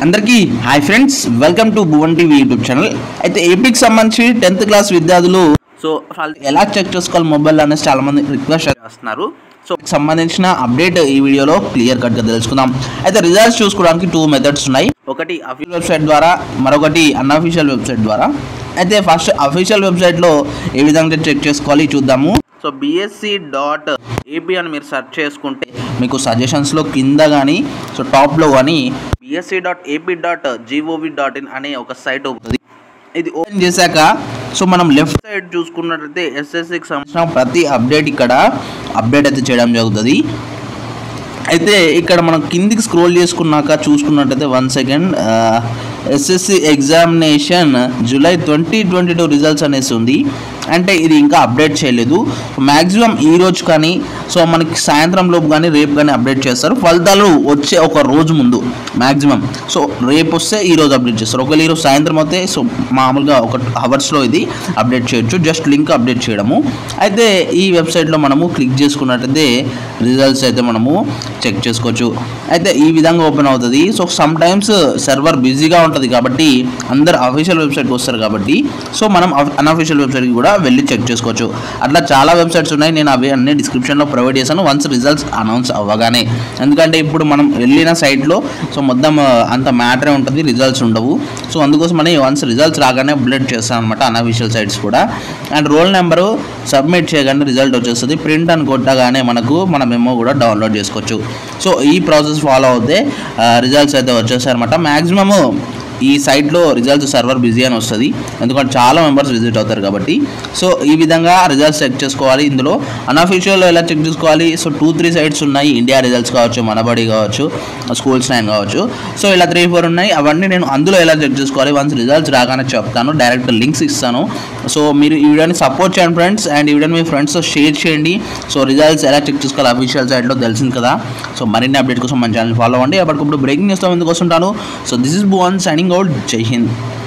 అందరికీ hi friends welcome to Bhuvan TV YouTube channel అయితే ఏపీకి సంబంధించి టెన్త్ క్లాస్ విద్యార్థులు సో వాళ్ళు ఎలా చెక్ చేసుకోవాలి మొబైల్ అనేసి చాలా మంది రిక్వెస్ట్ చేస్తున్నారు సో సంబంధించిన అప్డేట్ ఈ వీడియోలో క్లియర్ కట్గా తెలుసుకుందాం అయితే రిజల్ట్స్ చూసుకోవడానికి టూ మెథడ్స్ ఉన్నాయి ఒకటి అఫీషియల్ వెబ్సైట్ ద్వారా మరొకటి అన్అఫీషియల్ వెబ్సైట్ ద్వారా అయితే ఫస్ట్ అఫీషియల్ వెబ్సైట్లో ఏ విధంగా చెక్ చేసుకోవాలి చూద్దాము సో బిఎస్సి డాట్ ఏపీ అని మీరు సెర్చ్ చేసుకుంటే మీకు సజెషన్స్లో కింద కానీ సో టాప్లో కానీ BSE dot AP dot GOV dot in అనే ఒక సైట్ ఉంటుంది ఇది ఓపెన్ చేశాక సో మనం లెఫ్ట్ సైడ్ చూసుకున్నట్లయితే ఎస్ఎస్సికి సంబంధించిన ప్రతి అప్డేట్ ఇక్కడ అప్డేట్ అయితే చేయడం జరుగుతుంది అయితే ఇక్కడ మనం కిందికి స్క్రోల్ చేసుకున్నాక చూసుకున్నట్టయితే one second SSC examination July twenty twenty two results అనేసి ఉంది అంటే ఇది ఇంకా అప్డేట్ చేయలేదు మ్యాక్సిమం ఈ రోజు కానీ సో మనకి సాయంత్రం లోపు కానీ రేపు కానీ అప్డేట్ చేస్తారు ఫలితాలు వచ్చే ఒక రోజు ముందు మ్యాక్సిమం సో రేపు వస్తే ఈ రోజు అప్డేట్ చేస్తారు ఒకవేళ ఈరోజు సాయంత్రం అయితే సో మామూలుగా ఒక అవర్స్లో ఇది అప్డేట్ చేయొచ్చు జస్ట్ లింక్ అప్డేట్ చేయడము అయితే ఈ వెబ్సైట్లో మనము క్లిక్ చేసుకున్నట్టయితే రిజల్ట్స్ అయితే మనము చెక్ చేసుకోవచ్చు అయితే ఈ విధంగా ఓపెన్ అవుతుంది సో సమ్ టైమ్స్ సర్వర్ బిజీగా ఉంటుంది కాబట్టి అందరు అఫీషియల్ వెబ్సైట్కి వస్తారు కాబట్టి సో మనం అన్అఫీషియల్ వెబ్సైట్కి కూడా వెళ్ళి చెక్ చేసుకోవచ్చు అట్లా చాలా వెబ్సైట్స్ ఉన్నాయి నేను అవి అన్ని డిస్క్రిప్షన్లో ప్రొవైడ్ చేశాను వన్స్ రిజల్ట్స్ అనౌన్స్ అవ్వగానే ఎందుకంటే ఇప్పుడు మనం వెళ్ళిన సైట్లో సో మొత్తం ఆ, అంత మ్యాటరే ఉంటుంది రిజల్ట్స్ ఉండవు సో అందుకోసమని వన్స్ రిజల్ట్స్ రాగానే అప్డేట్ చేస్తాను అనమాట అన్అఫీషియల్ సైట్స్ కూడా అండ్ రోల్ నెంబరు సబ్మిట్ చేయగానే రిజల్ట్ వచ్చేస్తుంది ప్రింట్ అని కొట్టగానే మనకు మన మెమో కూడా డౌన్లోడ్ చేసుకోవచ్చు సో ఈ ప్రాసెస్ ఫాలో అవుతే రిజల్ట్స్ అయితే వచ్చేస్తాయి అనమాట మ్యాక్సిమము ఈ సైట్లో రిజల్ట్స్ సర్వర్ బిజీ అని వస్తుంది ఎందుకంటే చాలా మెంబర్స్ విజిట్ అవుతారు కాబట్టి సో ఈ విధంగా రిజల్ట్స్ చెక్ చేసుకోవాలి ఇందులో అన్అఫీషియల్లో ఎలా చెక్ చేసుకోవాలి సో టూ త్రీ సైట్స్ ఉన్నాయి ఇండియా రిజల్ట్స్ కావచ్చు మనబడి కావచ్చు స్కూల్స్ నైన్ కావచ్చు సో ఇలా త్రీ ఫోర్ ఉన్నాయి అవన్నీ నేను అందులో ఎలా చెక్ చేసుకోవాలి వన్స్ రిజల్ట్స్ రాగానే చెప్తాను డైరెక్ట్ లింక్స్ ఇస్తాను సో మీరు ఈ వీడియోని సపోర్ట్ చేయండి ఫ్రెండ్స్ అండ్ ఈ వీడియోని మీ ఫ్రెండ్స్తో షేర్ చేయండి సో రిజల్ట్స్ ఎలా చెక్ చేసుకోవాలి అఫీషియల్ సైట్లో తెలిసింది కదా సో మరిన్ని అప్డేట్ కోసం మన ఛానల్ ఫాలో అవ్వండి అప్పటికప్పుడు బ్రేకింగ్ న్యూస్తో ముందుకు వస్తుంటాను so this is Bhuvan signing out జై హింద్